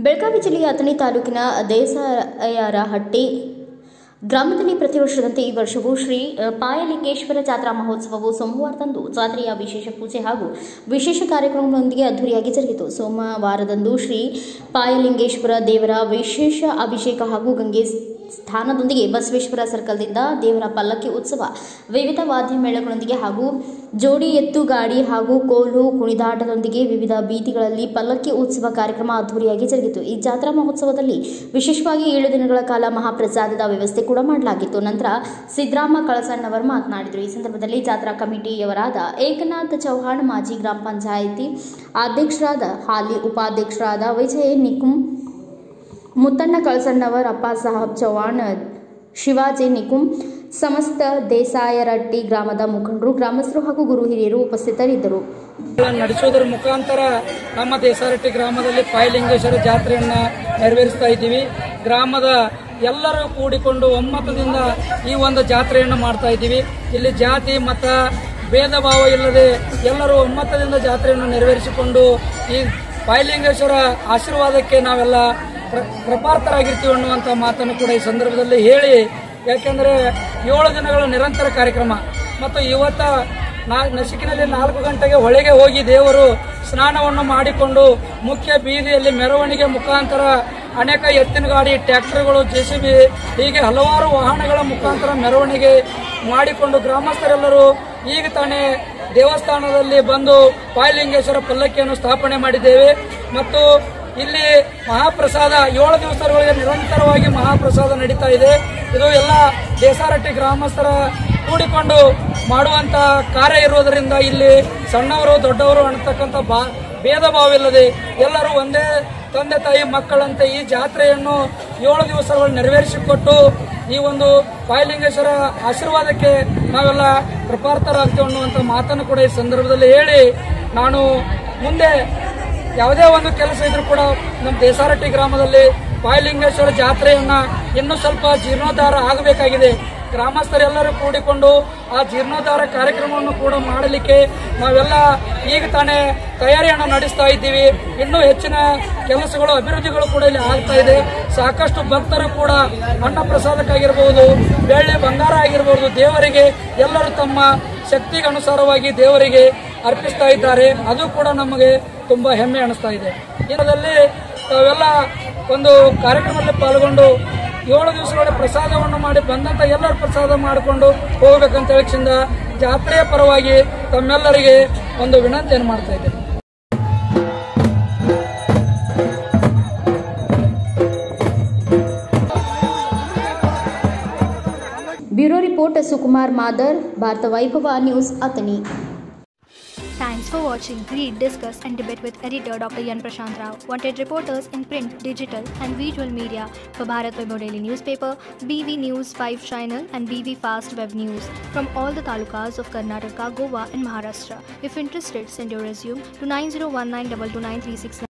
ಬೆಳಗಾವಿ ಜಿಲ್ಲೆಯ ಅಥಣಿ ತಾಲೂಕಿನ ದೇಸಾಯರಹಟ್ಟಿ ಗ್ರಾಮದಲ್ಲಿ ಪ್ರತಿ ವರ್ಷದಂತೆ ಈ ವರ್ಷವೂ ಶ್ರೀ ಅ, ಪಾಯಲಿಂಗೇಶ್ವರ ಜಾತ್ರಾ ಮಹೋತ್ಸವವು ಸೋಮವಾರದಂದು ಜಾತ್ರೆಯ ವಿಶೇಷ ಪೂಜೆ ಹಾಗೂ ವಿಶೇಷ ಕಾರ್ಯಕ್ರಮಗಳೊಂದಿಗೆ ಅದ್ದೂರಿಯಾಗಿ ಜರುಗಿತು ಸೋಮವಾರದಂದು ಶ್ರೀ ಪಾಯಲಿಂಗೇಶ್ವರ ದೇವರ ವಿಶೇಷ ಅಭಿಷೇಕ ಹಾಗೂ ಗಂಗೆ ಸ್ಥಾನದೊಂದಿಗೆ ಬಸವೇಶ್ವರ ಸರ್ಕಲ್ದಿಂದ ದೇವರ ಪಲ್ಲಕ್ಕಿ ಉತ್ಸವ ವಿವಿಧ ವಾದ್ಯ ಮೇಳಗಳೊಂದಿಗೆ ಹಾಗೂ ಜೋಡಿ ಎತ್ತು ಗಾಡಿ ಹಾಗೂ ಕೋಲು ಕುಣಿದಾಟದೊಂದಿಗೆ ವಿವಿಧ ಬೀದಿಗಳಲ್ಲಿ ಪಲ್ಲಕ್ಕಿ ಉತ್ಸವ ಕಾರ್ಯಕ್ರಮ ಅದ್ದೂರಿಯಾಗಿ ಜರುಗಿತು ಈ ಜಾತ್ರಾ ಮಹೋತ್ಸವದಲ್ಲಿ ವಿಶೇಷವಾಗಿ ಏಳು ದಿನಗಳ ಕಾಲ ಮಹಾಪ್ರಸಾದದ ವ್ಯವಸ್ಥೆ ಕೂಡ ಮಾಡಲಾಗಿತ್ತು ನಂತರ ಸಿದ್ದರಾಮ ಕಳಸಣ್ಣವರು ಮಾತನಾಡಿದರು ಈ ಸಂದರ್ಭದಲ್ಲಿ ಜಾತ್ರಾ ಕಮಿಟಿಯವರಾದ ಏಕನಾಥ್ ಚೌಹಾಣ್ ಮಾಜಿ ಗ್ರಾಮ ಪಂಚಾಯಿತಿ ಅಧ್ಯಕ್ಷರಾದ ಹಾಲಿ ಉಪಾಧ್ಯಕ್ಷರಾದ ವಿಜಯ್ ನಿಕುಂ ಮುತ್ತಣ್ಣ ಕಳಸಣ್ಣವರ್ ಅಪ್ಪ ಸಾಹಬ್ ಚೌಹಾಣ್ ಶಿವಾಜಿ ನಿಕುಂ ಸಮಸ್ತ ದೇಸಾಯರಟ್ಟಿ ಗ್ರಾಮದ ಮುಖಂಡರು ಗ್ರಾಮಸ್ಥರು ಹಾಗೂ ಗುರು ಹಿರಿಯರು ಉಪಸ್ಥಿತರಿದ್ದರು ನಡೆಸೋದ್ರ ಮುಖಾಂತರ ನಮ್ಮ ದೇಸಾರಟ್ಟಿ ಗ್ರಾಮದಲ್ಲಿ ಪಾಯಲಿಂಗೇಶ್ವರ ಜಾತ್ರೆಯನ್ನ ನೆರವೇರಿಸ್ತಾ ಇದ್ದೀವಿ ಗ್ರಾಮದ ಎಲ್ಲರೂ ಕೂಡಿಕೊಂಡು ಒಮ್ಮತದಿಂದ ಈ ಒಂದು ಜಾತ್ರೆಯನ್ನು ಮಾಡ್ತಾ ಇದ್ದೀವಿ ಇಲ್ಲಿ ಜಾತಿ ಮತ ಭೇದ ಭಾವ ಇಲ್ಲದೆ ಎಲ್ಲರೂ ಒಮ್ಮತದಿಂದ ಜಾತ್ರೆಯನ್ನು ನೆರವೇರಿಸಿಕೊಂಡು ಈ ಪಾಯಲಿಂಗೇಶ್ವರ ಆಶೀರ್ವಾದಕ್ಕೆ ನಾವೆಲ್ಲ ಪ್ರ- ಕೃಪಾರ್ಥರಾಗಿರ್ತೀವಿ ಅನ್ನುವಂಥ ಮಾತನ್ನು ಕೂಡ ಈ ಸಂದರ್ಭದಲ್ಲಿ ಹೇಳಿ ಯಾಕೆಂದ್ರೆ ಏಳು ದಿನಗಳ ನಿರಂತರ ಕಾರ್ಯಕ್ರಮ ಮತ್ತು ಇವತ್ತ ನಾ ನಸಿಕಿನಲ್ಲಿ ನಾಲ್ಕು ಗಂಟೆಗೆ ಹೊಳೆಗೆ ಹೋಗಿ ದೇವರು ಸ್ನಾನವನ್ನು ಮಾಡಿಕೊಂಡು ಮುಖ್ಯ ಬೀದಿಯಲ್ಲಿ ಮೆರವಣಿಗೆ ಮುಖಾಂತರ ಅನೇಕ ಎತ್ತಿನ ಗಾಡಿ ಟ್ರ್ಯಾಕ್ಟರ್ಗಳು ಜೆಸಿಬಿ ಹೀಗೆ ಹಲವಾರು ವಾಹನಗಳ ಮುಖಾಂತರ ಮೆರವಣಿಗೆ ಮಾಡಿಕೊಂಡು ಗ್ರಾಮಸ್ಥರೆಲ್ಲರೂ ಈಗ ತಾನೇ ದೇವಸ್ಥಾನದಲ್ಲಿ ಬಂದು ಪಾಯಲಿಂಗೇಶ್ವರ ಪಲ್ಲಕ್ಕಿಯನ್ನು ಸ್ಥಾಪನೆ ಮಾಡಿದ್ದೇವೆ ಮತ್ತು ಇಲ್ಲಿ ಮಹಾಪ್ರಸಾದ ಏಳು ದಿವಸಗಳಿಗೆ ನಿರಂತರವಾಗಿ ಮಹಾಪ್ರಸಾದ ನಡೀತಾ ಇದೆ ಇದು ಎಲ್ಲ ದೇಸಾರಟ್ಟಿ ಗ್ರಾಮಸ್ಥರ ಕೂಡಿಕೊಂಡು ಮಾಡುವಂತ ಕಾರ್ಯ ಇರೋದರಿಂದ ಇಲ್ಲಿ ಸಣ್ಣವರು ದೊಡ್ಡವರು ಅನ್ನತಕ್ಕಂಥ ಬಾ ಭೇದ ಭಾವವಿಲ್ಲದೆ ಎಲ್ಲರೂ ಒಂದೇ ತಂದೆ ತಾಯಿ ಮಕ್ಕಳಂತೆ ಈ ಜಾತ್ರೆಯನ್ನು ಏಳು ದಿವಸಗಳು ನೆರವೇರಿಸಿಕೊಟ್ಟು ಈ ಒಂದು ಪಾಯಲಿಂಗೇಶ್ವರ ಆಶೀರ್ವಾದಕ್ಕೆ ನಾವೆಲ್ಲ ಕೃಪಾರ್ಥರಾಗ್ತೇವೆ ಅನ್ನುವಂಥ ಮಾತನ್ನು ಕೂಡ ಈ ಸಂದರ್ಭದಲ್ಲಿ ಹೇಳಿ ನಾನು ಮುಂದೆ ಯಾವುದೇ ಒಂದು ಕೆಲಸ ಇದ್ರೂ ಕೂಡ ನಮ್ಮ ದೇಸಾರಟ್ಟಿ ಗ್ರಾಮದಲ್ಲಿ ಪಾಯಲಿಂಗೇಶ್ವರ ಜಾತ್ರೆಯನ್ನ ಇನ್ನೂ ಸ್ವಲ್ಪ ಜೀರ್ಣೋದ್ಧಾರ ಆಗಬೇಕಾಗಿದೆ ಗ್ರಾಮಸ್ಥರೆಲ್ಲರೂ ಕೂಡಿಕೊಂಡು ಆ ಜೀರ್ಣೋದ್ಧಾರ ಕಾರ್ಯಕ್ರಮವನ್ನು ಕೂಡ ಮಾಡಲಿಕ್ಕೆ ನಾವೆಲ್ಲ ಈಗ ತಾನೇ ತಯಾರಿಯನ್ನು ನಡೆಸ್ತಾ ಇದ್ದೀವಿ ಇನ್ನೂ ಹೆಚ್ಚಿನ ಕೆಲಸಗಳು ಅಭಿವೃದ್ಧಿಗಳು ಕೂಡ ಇಲ್ಲಿ ಆಗ್ತಾ ಇದೆ ಸಾಕಷ್ಟು ಭಕ್ತರು ಕೂಡ ಅನ್ನ ಪ್ರಸಾದಕ್ಕಾಗಿರ್ಬೋದು ಬೆಳ್ಳಿ ಬಂಗಾರ ಆಗಿರ್ಬೋದು ದೇವರಿಗೆ ಎಲ್ಲರೂ ತಮ್ಮ ಶಕ್ತಿಗೆ ಅನುಸಾರವಾಗಿ ದೇವರಿಗೆ ಅರ್ಪಿಸ್ತಾ ಇದ್ದಾರೆ ಅದು ಕೂಡ ನಮಗೆ ತುಂಬಾ ಹೆಮ್ಮೆ ಅನಿಸ್ತಾ ಇದೆ ದಿನದಲ್ಲಿ ತಾವೆಲ್ಲ ಒಂದು ಕಾರ್ಯಕ್ರಮದಲ್ಲಿ ಪಾಲ್ಗೊಂಡು ಏಳು ದಿವಸಗಳ ಪ್ರಸಾದವನ್ನು ಮಾಡಿ ಬಂದಂತ ಎಲ್ಲರೂ ಪ್ರಸಾದ ಮಾಡಿಕೊಂಡು ಹೋಗ್ಬೇಕಂತ ಹೇಳಿಕ್ಷಿಂದ ಜಾತ್ರೆಯ ಪರವಾಗಿ ತಮ್ಮೆಲ್ಲರಿಗೆ ಒಂದು ವಿನಂತಿಯನ್ನು ಮಾಡ್ತಾ ಇದ್ದೇನೆ bureau report Sukumar Madar Bharata Vaibhava news Athani Thanks for watching. Read, discuss, and debate with editor Dr. Yan Prashant Rao. Wanted reporters in print, digital, and visual media for Bharat Vaibhav Daily Newspaper, BV News 5 Channel, and BV Fast Web News from all the talukas of Karnataka, Goa, and Maharashtra. If interested, send your resume to 9019229369.